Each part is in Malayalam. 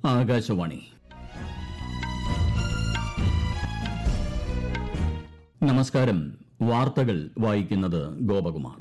ആകാശവാണി നമസ്കാരം വാർത്തകൾ വായിക്കുന്നത് ഗോപകുമാർ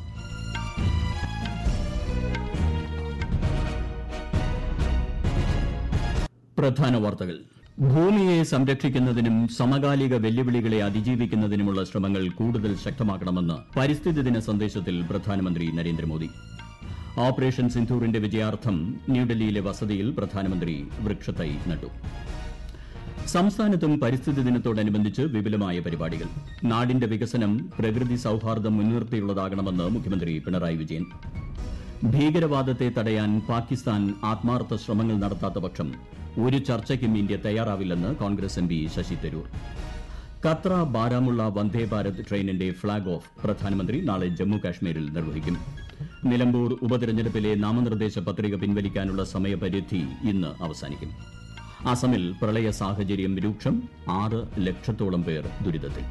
പ്രധാന വാർത്തകൾ ഭൂമിയെ സംരക്ഷിക്കുന്നതിനും സമകാലിക വെല്ലുവിളികളെ അതിജീവിക്കുന്നതിനുമുള്ള ശ്രമങ്ങൾ കൂടുതൽ ശക്തമാക്കണമെന്ന് പരിസ്ഥിതി ദിന സന്ദേശത്തിൽ പ്രധാനമന്ത്രി നരേന്ദ്രമോദി ഓപ്പറേഷൻ സിന്ധൂറിന്റെ വിജയാർത്ഥം ന്യൂഡൽഹിയിലെ വസതിയിൽ പ്രധാനമന്ത്രി വൃക്ഷത്തൈ നട്ടു സംസ്ഥാനത്തും പരിസ്ഥിതി ദിനത്തോടനുബന്ധിച്ച് വിപുലമായ പരിപാടികൾ നാടിന്റെ വികസനം പ്രകൃതി സൌഹാർദ്ദം മുൻനിർത്തിയുള്ളതാകണമെന്ന് മുഖ്യമന്ത്രി പിണറായി വിജയൻ ഭീകരവാദത്തെ തടയാൻ പാകിസ്ഥാൻ ആത്മാർത്ഥ ശ്രമങ്ങൾ നടത്താത്ത പക്ഷം ഒരു ചർച്ചയ്ക്കും ഇന്ത്യ തയ്യാറാവില്ലെന്ന് കോൺഗ്രസ് എം പി ശശി തരൂർ കത്ര ബാരാമുള്ള വന്ദേ ഭാരത് ട്രെയിനിന്റെ ഫ്ളാഗ് ഓഫ് പ്രധാനമന്ത്രി നാളെ ജമ്മു കാശ്മീരിൽ നിർവഹിക്കും നിലമ്പൂർ ഉപതെരഞ്ഞെടുപ്പിലെ നാമനിർദ്ദേശ പത്രിക പിൻവലിക്കാനുള്ള സമയപരിധി ഇന്ന് അവസാനിക്കും അസമിൽ പ്രളയ സാഹചര്യം രൂക്ഷം ആറ് ലക്ഷത്തോളം പേർ ദുരിതത്തിൽ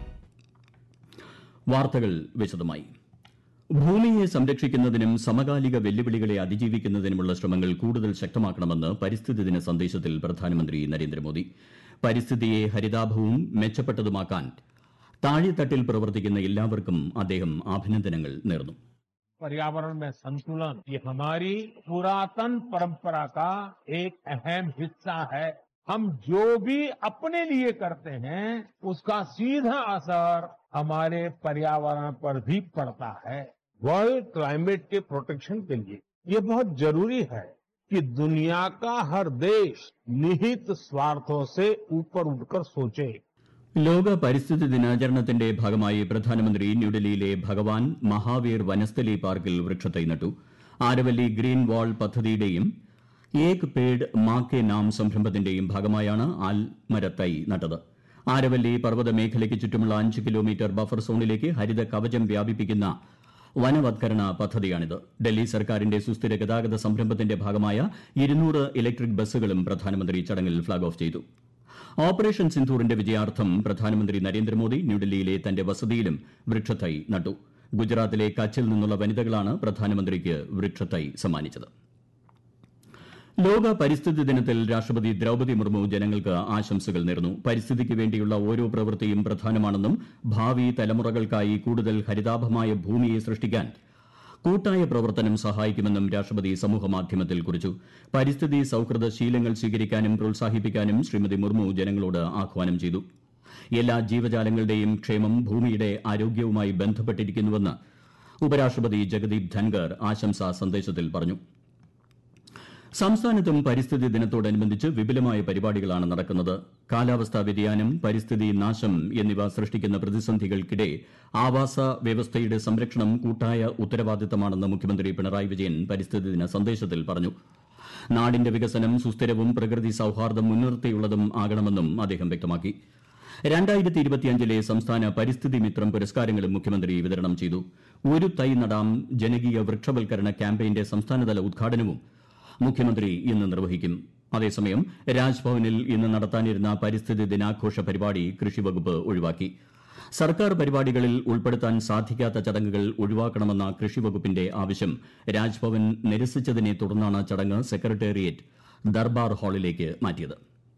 വാർത്തകൾ വിശദമായി ഭൂമിയെ സംരക്ഷിക്കുന്നതിനും സമകാലിക വെല്ലുവിളികളെ അതിജീവിക്കുന്നതിനുമുള്ള ശ്രമങ്ങൾ കൂടുതൽ ശക്തമാക്കണമെന്ന് പരിസ്ഥിതി ദിന സന്ദേശത്തിൽ പ്രധാനമന്ത്രി നരേന്ദ്രമോദി പരിസ്ഥിതിയെ ഹരിതാഭവും മെച്ചപ്പെട്ടതുമാക്കാൻ താഴെത്തട്ടിൽ പ്രവർത്തിക്കുന്ന എല്ലാവർക്കും അദ്ദേഹം അഭിനന്ദനങ്ങൾ നേർന്നു पर्यावरण में संतुलन ये हमारी पुरातन परंपरा का एक अहम हिस्सा है हम जो भी अपने लिए करते हैं उसका सीधा असर हमारे पर्यावरण पर भी पड़ता है वर्ल्ड क्लाइमेट के प्रोटेक्शन के लिए ये बहुत जरूरी है कि दुनिया का हर देश निहित स्वार्थों से ऊपर उठकर सोचे ലോക പരിസ്ഥിതി ദിനാചരണത്തിന്റെ ഭാഗമായി പ്രധാനമന്ത്രി ന്യൂഡൽഹിയിലെ ഭഗവാൻ മഹാവീർ വനസ്ഥലി പാർക്കിൽ വൃക്ഷത്തൈ നട്ടു ആരവല്ലി ഗ്രീൻ വാൾ പദ്ധതിയുടെയും ഏക് പേഡ് മാ കെ നാം സംരംഭത്തിന്റെയും ഭാഗമായാണ് ആൽമരത്തൈ നട്ടത് ആരവല്ലി പർവ്വത മേഖലയ്ക്ക് ചുറ്റുമുള്ള അഞ്ച് കിലോമീറ്റർ ബഫർ സോണിലേക്ക് ഹരിത കവചം വ്യാപിപ്പിക്കുന്ന വനവത്കരണ പദ്ധതിയാണിത് ഡൽഹി സർക്കാരിന്റെ സുസ്ഥിര ഗതാഗത സംരംഭത്തിന്റെ ഭാഗമായ ഇരുന്നൂറ് ഇലക്ട്രിക് ബസ്സുകളും പ്രധാനമന്ത്രി ചടങ്ങിൽ ഫ്ളാഗ് ഓഫ് ചെയ്തു ഓപ്പറേഷൻ സിന്ധൂറിന്റെ വിജയാർത്ഥം പ്രധാനമന്ത്രി നരേന്ദ്രമോദി ന്യൂഡൽഹിയിലെ തന്റെ വസതിയിലും വൃക്ഷത്തൈ നട്ടു ഗുജറാത്തിലെ കച്ചിൽ നിന്നുള്ള വനിതകളാണ് പ്രധാനമന്ത്രിക്ക് വൃക്ഷത്തൈ സമ്മാനിച്ചത് ലോക പരിസ്ഥിതി ദിനത്തിൽ രാഷ്ട്രപതി ദ്രൌപതി മുർമു ജനങ്ങൾക്ക് ആശംസകൾ നേർന്നു പരിസ്ഥിതിക്ക് വേണ്ടിയുള്ള ഓരോ പ്രവൃത്തിയും പ്രധാനമാണെന്നും ഭാവി തലമുറകൾക്കായി കൂടുതൽ ഹരിതാഭമായ ഭൂമിയെ സൃഷ്ടിക്കാൻ കൂട്ടായ പ്രവർത്തനം സഹായിക്കുമെന്നും രാഷ്ട്രപതി സമൂഹമാധ്യമത്തിൽ കുറിച്ചു പരിസ്ഥിതി സൌഹൃദ ശീലങ്ങൾ സ്വീകരിക്കാനും പ്രോത്സാഹിപ്പിക്കാനും ശ്രീമതി മുർമു ജനങ്ങളോട് ആഹ്വാനം ചെയ്തു എല്ലാ ജീവജാലങ്ങളുടെയും ക്ഷേമം ഭൂമിയുടെ ആരോഗ്യവുമായി ബന്ധപ്പെട്ടിരിക്കുന്നുവെന്ന് ഉപരാഷ്ട്രപതി ജഗദീപ് ധൻകർ ആശംസാ സന്ദേശത്തിൽ പറഞ്ഞു സംസ്ഥാനത്തും പരിസ്ഥിതി ദിനത്തോടനുബന്ധിച്ച് വിപുലമായ പരിപാടികളാണ് നടക്കുന്നത് കാലാവസ്ഥാ വ്യതിയാനം പരിസ്ഥിതി നാശം എന്നിവ സൃഷ്ടിക്കുന്ന പ്രതിസന്ധികൾക്കിടെ ആവാസ വ്യവസ്ഥയുടെ സംരക്ഷണം കൂട്ടായ ഉത്തരവാദിത്തമാണെന്ന് മുഖ്യമന്ത്രി പിണറായി വിജയൻ പരിസ്ഥിതി ദിന സന്ദേശത്തിൽ പറഞ്ഞു നാടിന്റെ വികസനം സുസ്ഥിരവും പ്രകൃതി സൌഹാർദ്ദം മുൻനിർത്തിയുള്ളതും ആകണമെന്നും അദ്ദേഹം വ്യക്തമാക്കി രണ്ടായിരത്തി ഇരുപത്തിയഞ്ചിലെ സംസ്ഥാന പരിസ്ഥിതി മിത്രം പുരസ്കാരങ്ങളും മുഖ്യമന്ത്രി വിതരണം ചെയ്തു ഒരു തൈ നടാം ജനകീയ വൃക്ഷവൽക്കരണ ക്യാമ്പയിന്റെ സംസ്ഥാനതല ഉദ്ഘാടനവും മുഖ്യമന്ത്രി ഇന്ന് നിർവഹിക്കും അതേസമയം രാജ്ഭവനിൽ ഇന്ന് നടത്താനിരുന്ന പരിസ്ഥിതി ദിനാഘോഷ പരിപാടി കൃഷിവകുപ്പ് ഒഴിവാക്കി സർക്കാർ പരിപാടികളിൽ ഉൾപ്പെടുത്താൻ സാധിക്കാത്ത ചടങ്ങുകൾ ഒഴിവാക്കണമെന്ന കൃഷിവകുപ്പിന്റെ ആവശ്യം രാജ്ഭവൻ നിരസിച്ചതിനെ തുടർന്നാണ് ചടങ്ങ് സെക്രട്ടേറിയറ്റ് ദർബാർ ഹാളിലേക്ക് മാറ്റിയത്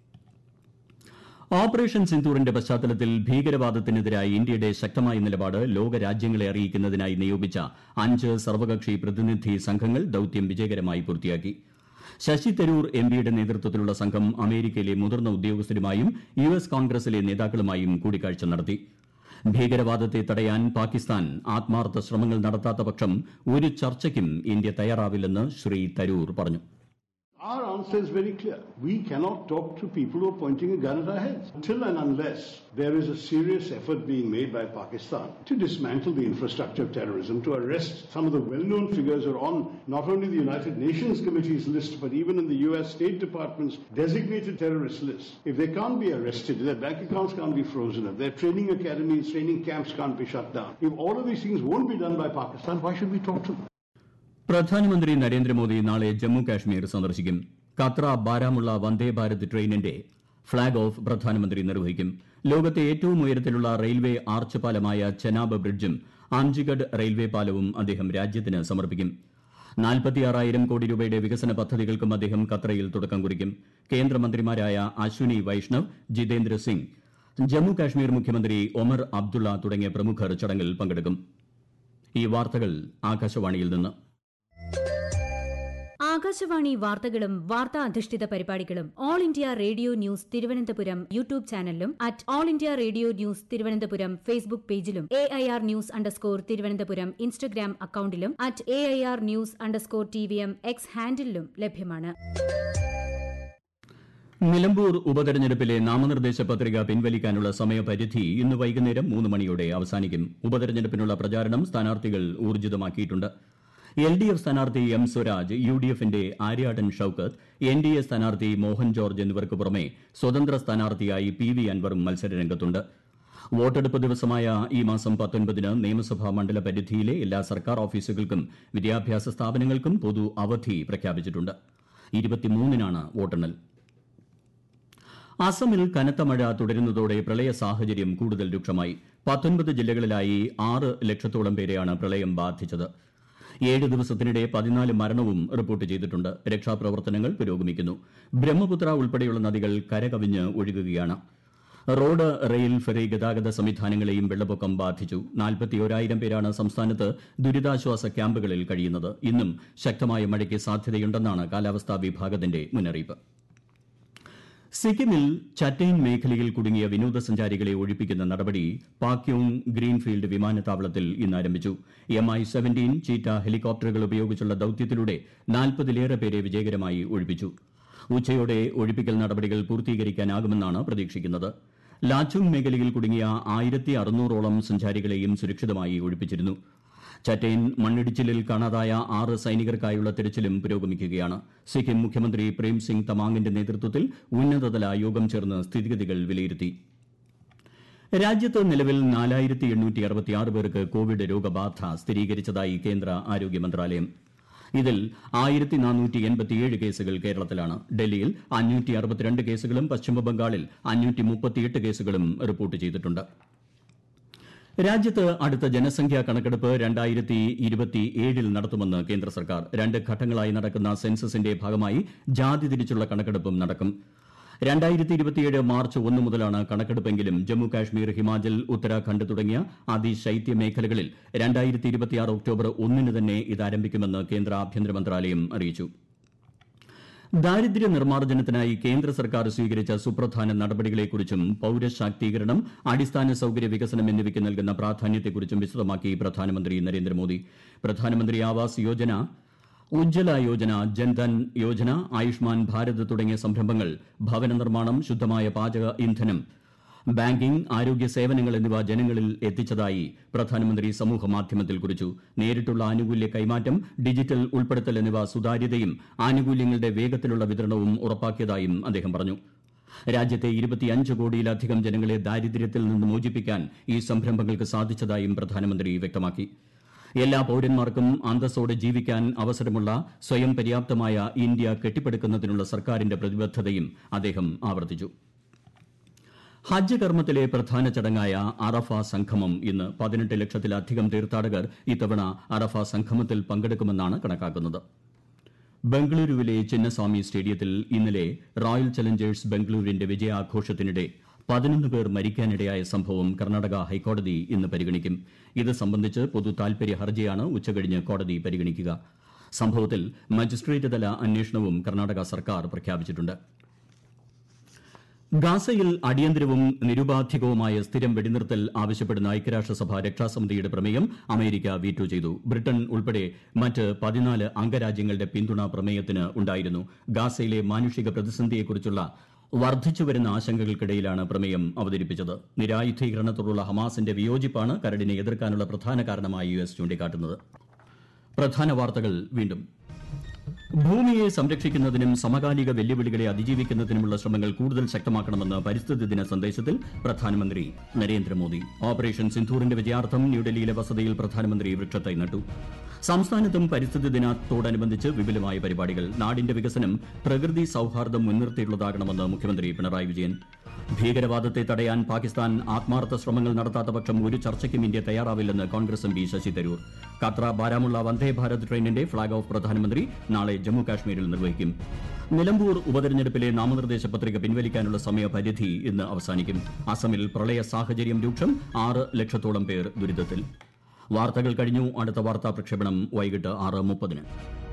ഓപ്പറേഷൻ സിന്ധൂറിന്റെ പശ്ചാത്തലത്തിൽ ഭീകരവാദത്തിനെതിരായി ഇന്ത്യയുടെ ശക്തമായ നിലപാട് ലോകരാജ്യങ്ങളെ അറിയിക്കുന്നതിനായി നിയോഗിച്ച അഞ്ച് സർവകക്ഷി പ്രതിനിധി സംഘങ്ങൾ ദൌത്യം വിജയകരമായി പൂർത്തിയാക്കി ശശി തരൂർ എംപിയുടെ നേതൃത്വത്തിലുള്ള സംഘം അമേരിക്കയിലെ മുതിർന്ന ഉദ്യോഗസ്ഥരുമായും യു എസ് കോൺഗ്രസിലെ നേതാക്കളുമായും കൂടിക്കാഴ്ച നടത്തി ഭീകരവാദത്തെ തടയാൻ പാകിസ്ഥാൻ ആത്മാർത്ഥ ശ്രമങ്ങൾ നടത്താത്ത പക്ഷം ഒരു ചർച്ചയ്ക്കും ഇന്ത്യ തയ്യാറാവില്ലെന്ന് ശ്രീ തരൂർ പറഞ്ഞു Our answer is very clear. We cannot talk to people who are pointing a gun at our heads. Until and unless there is a serious effort being made by Pakistan to dismantle the infrastructure of terrorism, to arrest some of the well-known figures who are on not only the United Nations Committee's list, but even in the US State Department's designated terrorist list. If they can't be arrested, if their bank accounts can't be frozen, if their training academies, training camps can't be shut down, if all of these things won't be done by Pakistan, why should we talk to them? പ്രധാനമന്ത്രി നരേന്ദ്രമോദി നാളെ ജമ്മു കാശ്മീർ സന്ദർശിക്കും കത്ര ബാരാമുള്ള വന്ദേ ഭാരത് ട്രെയിനിന്റെ ഫ്ളാഗ് ഓഫ് പ്രധാനമന്ത്രി നിർവഹിക്കും ലോകത്തെ ഏറ്റവും ഉയരത്തിലുള്ള റെയിൽവേ ആർച്ച് പാലമായ ചെനാബ് ബ്രിഡ്ജും ആംജിഗഡ് റെയിൽവേ പാലവും അദ്ദേഹം രാജ്യത്തിന് സമർപ്പിക്കും നാൽപ്പത്തിയാറായിരം കോടി രൂപയുടെ വികസന പദ്ധതികൾക്കും അദ്ദേഹം ഖത്രയിൽ തുടക്കം കുറിക്കും കേന്ദ്രമന്ത്രിമാരായ അശ്വിനി വൈഷ്ണവ് ജിതേന്ദ്ര സിംഗ് ജമ്മു കാശ്മീർ മുഖ്യമന്ത്രി ഒമർ അബ്ദുള്ള തുടങ്ങിയ പ്രമുഖർ ചടങ്ങിൽ പങ്കെടുക്കും ഈ വാർത്തകൾ ആകാശവാണിയിൽ നിന്ന് ആകാശവാണി വാർത്തകളും വാർത്താ അധിഷ്ഠിത പരിപാടികളും All India Radio News Thiruvananthapuram YouTube ചാനലിലും at All India Radio News Thiruvananthapuram Facebook പേജിലും A I R news underscore Thiruvananthapuram Instagram അക്കൌണ്ടിലും at A I R news underscore T V M X ഹാൻഡിലും ലഭ്യമാണ് നിലമ്പൂർ ഉപതെരഞ്ഞെടുപ്പിലെ നാമനിർദ്ദേശ പത്രിക പിൻവലിക്കാനുള്ള സമയപരിധി ഇന്ന് വൈകുന്നേരം മൂന്ന് മണിയോടെ അവസാനിക്കും ഉപതെരഞ്ഞെടുപ്പിനുള്ള പ്രചാരണം സ്ഥാനാർത്ഥികൾ ഊർജിതമാക്കിയിട്ടുണ്ട് എൽ ഡി എഫ് സ്ഥാനാർത്ഥി എം സ്വരാജ് യു ഡി എഫിന്റെ Aryadan Shoukath N D A സ്ഥാനാർത്ഥി മോഹൻ ജോർജ് എന്നിവർക്ക് പുറമെ സ്വതന്ത്ര സ്ഥാനാർത്ഥിയായി പി വി അൻവറും മത്സരരംഗത്തുണ്ട് വോട്ടെടുപ്പ് ദിവസമായ ഈ മാസം പത്തൊൻപതിന് നിയമസഭാ മണ്ഡല പരിധിയിലെ എല്ലാ സർക്കാർ ഓഫീസുകൾക്കും വിദ്യാഭ്യാസ സ്ഥാപനങ്ങൾക്കും പൊതു അവധി പ്രഖ്യാപിച്ചിട്ടുണ്ട് ഇരുപത്തിമൂന്നിനാണ് വോട്ടെണ്ണൽ അസമിൽ കനത്ത മഴ തുടരുന്നതോടെ പ്രളയ സാഹചര്യം കൂടുതൽ രൂക്ഷമായി പത്തൊൻപത് ജില്ലകളിലായി ആറ് ലക്ഷത്തോളം പേരെയാണ് പ്രളയം ബാധിച്ചത് ഏഴ് ദിവസത്തിനിടെ പതിനാല് മരണവും റിപ്പോർട്ട് ചെയ്തിട്ടുണ്ട് രക്ഷാപ്രവർത്തനങ്ങൾ പുരോഗമിക്കുന്നു ബ്രഹ്മപുത്ര ഉൾപ്പെടെയുള്ള നദികൾ കരകവിഞ്ഞ് ഒഴുകുകയാണ് റോഡ് റെയിൽ ഫെറി ഗതാഗത സംവിധാനങ്ങളെയും വെള്ളപ്പൊക്കം ബാധിച്ചു നാൽപ്പത്തിയോരായിരം പേരാണ് സംസ്ഥാനത്ത് ദുരിതാശ്വാസ ക്യാമ്പുകളിൽ കഴിയുന്നത് ഇന്നും ശക്തമായ മഴയ്ക്ക് സാധ്യതയുണ്ടെന്നാണ് കാലാവസ്ഥാ വിഭാഗത്തിന്റെ മുന്നറിയിപ്പ് സിക്കിമിൽ ചറ്റൈൻ മേഖലയിൽ കുടുങ്ങിയ വിനോദസഞ്ചാരികളെ ഒഴിപ്പിക്കുന്ന നടപടി പാക്യോങ് ഗ്രീൻഫീൽഡ് വിമാനത്താവളത്തിൽ ഇന്ന് ആരംഭിച്ചു എം ഐ സെവന്റീൻ ചീറ്റ ഹെലികോപ്റ്ററുകൾ ഉപയോഗിച്ചുള്ള ദൌത്യത്തിലൂടെ നാൽപ്പതിലേറെ പേരെ വിജയകരമായി ഒഴിപ്പിച്ചു ഉച്ചയോടെ ഒഴിപ്പിക്കൽ നടപടികൾ പൂർത്തീകരിക്കാനാകുമെന്നാണ് പ്രതീക്ഷിക്കുന്നത് ലാച്ചുങ് മേഖലയിൽ കുടുങ്ങിയ ആയിരത്തി അറുന്നൂറോളം സഞ്ചാരികളെയും സുരക്ഷിതമായി ഒഴിപ്പിച്ചിരുന്നു ചറ്റൈൻ മണ്ണിടിച്ചിലിൽ കാണാതായ ആറ് സൈനികർക്കായുള്ള തെരച്ചിലും പുരോഗമിക്കുകയാണ് സിക്കിം മുഖ്യമന്ത്രി പ്രേം സിംഗ് തമാങ്ങിന്റെ നേതൃത്വത്തിൽ ഉന്നതതല യോഗം ചേർന്ന് സ്ഥിതിഗതികൾ വിലയിരുത്തി രാജ്യത്ത് നിലവിൽ നാലായിരത്തി എണ്ണൂറ്റി അറുപത്തിയാറ് പേർക്ക് കോവിഡ് രോഗബാധ സ്ഥിരീകരിച്ചതായി കേന്ദ്ര ആരോഗ്യ മന്ത്രാലയം ഇതിൽ ആയിരത്തി നാനൂറ്റി എൺപത്തിയേഴ് കേസുകൾ കേരളത്തിലാണ് ഡൽഹിയിൽ അഞ്ഞൂറ്റി അറുപത്തിരണ്ട് കേസുകളും പശ്ചിമബംഗാളിൽ അഞ്ഞൂറ്റി മുപ്പത്തിയെട്ട് കേസുകളും റിപ്പോർട്ട് ചെയ്തിട്ടുണ്ട് രാജ്യത്ത് അടുത്ത ജനസംഖ്യാ കണക്കെടുപ്പ് രണ്ടായിരത്തി ഇരുപത്തിയേഴിൽ നടത്തുമെന്ന് കേന്ദ്ര സർക്കാർ രണ്ട് ഘട്ടങ്ങളായി നടക്കുന്ന സെൻസസിന്റെ ഭാഗമായി ജാതി തിരിച്ചുള്ള കണക്കെടുപ്പും നടക്കും രണ്ടായിരത്തി ഇരുപത്തിയേഴ് മാർച്ച് ഒന്ന് മുതലാണ് കണക്കെടുപ്പെങ്കിലും ജമ്മു കാശ്മീർ ഹിമാചൽ ഉത്തരാഖണ്ഡ് തുടങ്ങിയ അതിശൈത്യ മേഖലകളിൽ രണ്ടായിരത്തി ഇരുപത്തിയാറ് ഒക്ടോബർ ഒന്നിന് തന്നെ ഇത് ആരംഭിക്കുമെന്ന് കേന്ദ്ര ആഭ്യന്തര മന്ത്രാലയം അറിയിച്ചു ദാരിദ്ര്യ നിർമ്മാർജ്ജനത്തിനായി കേന്ദ്ര സർക്കാർ സ്വീകരിച്ച സുപ്രധാന നടപടികളെക്കുറിച്ചും പൌരശാക്തീകരണം അടിസ്ഥാന സൌകര്യ വികസനം എന്നിവയ്ക്ക് നൽകുന്ന പ്രാധാന്യത്തെക്കുറിച്ചും വിശദമാക്കി പ്രധാനമന്ത്രി നരേന്ദ്രമോദി പ്രധാനമന്ത്രി ആവാസ് യോജന ഉജ്ജ്വല യോജന ജൻധൻ യോജന ആയുഷ്മാൻ ഭാരത് തുടങ്ങിയ സംരംഭങ്ങൾ ഭവന നിർമ്മാണം ശുദ്ധമായ പാചക ഇന്ധനം ബാങ്കിംഗ് ആരോഗ്യ സേവനങ്ങൾ എന്നിവ ജനങ്ങളിൽ എത്തിച്ചതായി പ്രധാനമന്ത്രി സമൂഹമാധ്യമത്തിൽ കുറിച്ചു നേരിട്ടുള്ള ആനുകൂല്യ കൈമാറ്റം ഡിജിറ്റൽ ഉൾപ്പെടുത്തൽ എന്നിവ സുതാര്യതയും ആനുകൂല്യങ്ങളുടെ വേഗത്തിലുള്ള വിതരണവും ഉറപ്പാക്കിയതായും അദ്ദേഹം പറഞ്ഞു രാജ്യത്തെ ഇരുപത്തിയഞ്ച് കോടിയിലധികം ജനങ്ങളെ ദാരിദ്ര്യത്തിൽ നിന്ന് മോചിപ്പിക്കാൻ ഈ സംരംഭങ്ങൾക്ക് സാധിച്ചതായും പ്രധാനമന്ത്രി വ്യക്തമാക്കി എല്ലാ പൌരന്മാർക്കും അന്തസ്സോടെ ജീവിക്കാൻ അവസരമുള്ള സ്വയം പര്യാപ്തമായ ഇന്ത്യ കെട്ടിപ്പടുക്കുന്നതിനുള്ള സർക്കാരിന്റെ പ്രതിബദ്ധതയും അദ്ദേഹം ആവർത്തിച്ചു ഹജ്ജ് കർമ്മത്തിലെ പ്രധാന ചടങ്ങായ അറഫ സംഗമം ഇന്ന് പതിനെട്ട് ലക്ഷത്തിലധികം തീർത്ഥാടകർ ഇത്തവണ അറഫ സംഗമത്തിൽ പങ്കെടുക്കുമെന്നാണ് കണക്കാക്കുന്നത് ബംഗളൂരുവിലെ ചിന്നസ്വാമി സ്റ്റേഡിയത്തിൽ ഇന്നലെ റോയൽ ചലഞ്ചേഴ്സ് ബംഗളൂരുവിന്റെ വിജയാഘോഷത്തിനിടെ പതിനൊന്ന് പേർ മരിക്കാനിടയായ സംഭവം കർണാടക ഹൈക്കോടതി ഇന്ന് പരിഗണിക്കും ഇത് സംബന്ധിച്ച് പൊതു താൽപര്യ ഹർജിയാണ് ഉച്ചകഴിഞ്ഞ് കോടതി പരിഗണിക്കുക സംഭവത്തിൽ മജിസ്ട്രേറ്റ് തല അന്വേഷണവും കർണാടക സർക്കാർ പ്രഖ്യാപിച്ചിട്ടുണ്ട് ഗാസയിൽ അടിയന്തരവും നിരുപാധികവുമായ സ്ഥിരം വെടിനിർത്തൽ ആവശ്യപ്പെടുന്ന ഐക്യരാഷ്ട്രസഭ രക്ഷാസമിതിയുടെ പ്രമേയം അമേരിക്ക വീറ്റോ ചെയ്തു ബ്രിട്ടൻ ഉൾപ്പെടെ മറ്റ് പതിനാല് അംഗരാജ്യങ്ങളുടെ പിന്തുണ പ്രമേയത്തിന് ഉണ്ടായിരുന്നു ഗാസയിലെ മാനുഷിക പ്രതിസന്ധിയെക്കുറിച്ചുള്ള വർദ്ധിച്ചുവരുന്ന ആശങ്കകൾക്കിടയിലാണ് പ്രമേയം അവതരിപ്പിച്ചത് നിരായുധീകരണത്തോടുള്ള ഹമാസിന്റെ വിയോജിപ്പാണ് കരടിനെ എതിർക്കാനുള്ള പ്രധാന കാരണമായി യു എസ് ചൂണ്ടിക്കാട്ടുന്നത് പ്രധാന വാർത്തകൾ വീണ്ടും ഭൂമിയെ സംരക്ഷിക്കുന്നതിനും സമകാലിക വെല്ലുവിളികളെ അതിജീവിക്കുന്നതിനുമുള്ള ശ്രമങ്ങൾ കൂടുതൽ ശക്തമാക്കണമെന്ന് പരിസ്ഥിതി ദിന സന്ദേശത്തിൽ പ്രധാനമന്ത്രി നരേന്ദ്രമോദി ഓപ്പറേഷൻ സിന്ധൂറിന്റെ വിജയാർത്ഥം ന്യൂഡൽഹിയിലെ വസതിയിൽ പ്രധാനമന്ത്രി വൃക്ഷത്തൈ നട്ടു സംസ്ഥാനത്തും പരിസ്ഥിതി ദിനത്തോടനുബന്ധിച്ച് വിപുലമായ പരിപാടികൾ നാടിന്റെ വികസനം പ്രകൃതി സൌഹാർദ്ദം മുൻനിർത്തിയുള്ളതാകണമെന്ന് മുഖ്യമന്ത്രി പിണറായി വിജയൻ ഭീകരവാദത്തെ തടയാൻ പാകിസ്ഥാൻ ആത്മാർത്ഥ ശ്രമങ്ങൾ നടത്താത്ത പക്ഷം ഒരു ചർച്ചയ്ക്കും ഇന്ത്യ തയ്യാറാവില്ലെന്ന് കോൺഗ്രസ് എം പി ശശി തരൂർ കത്ര ബാരാമുള്ള വന്ദേ ഭാരത് ട്രെയിനിന്റെ ഫ്ളാഗ് ഓഫ് പ്രധാനമന്ത്രി നാളെ ജമ്മു കാശ്മീരിൽ നിർവഹിക്കും നിലമ്പൂർ ഉപതെരഞ്ഞെടുപ്പിലെ നാമനിർദ്ദേശ പത്രിക പിൻവലിക്കാനുള്ള സമയപരിധി ഇന്ന് അവസാനിക്കും അസമിൽ പ്രളയ സാഹചര്യം രൂക്ഷം ആറ് ലക്ഷത്തോളം പേർ ദുരിതത്തിൽ വാർത്തകൾ കഴിഞ്ഞു അടുത്ത വാർത്താ പ്രക്ഷേപണം വൈകിട്ട് ആറ് മുപ്പതിന്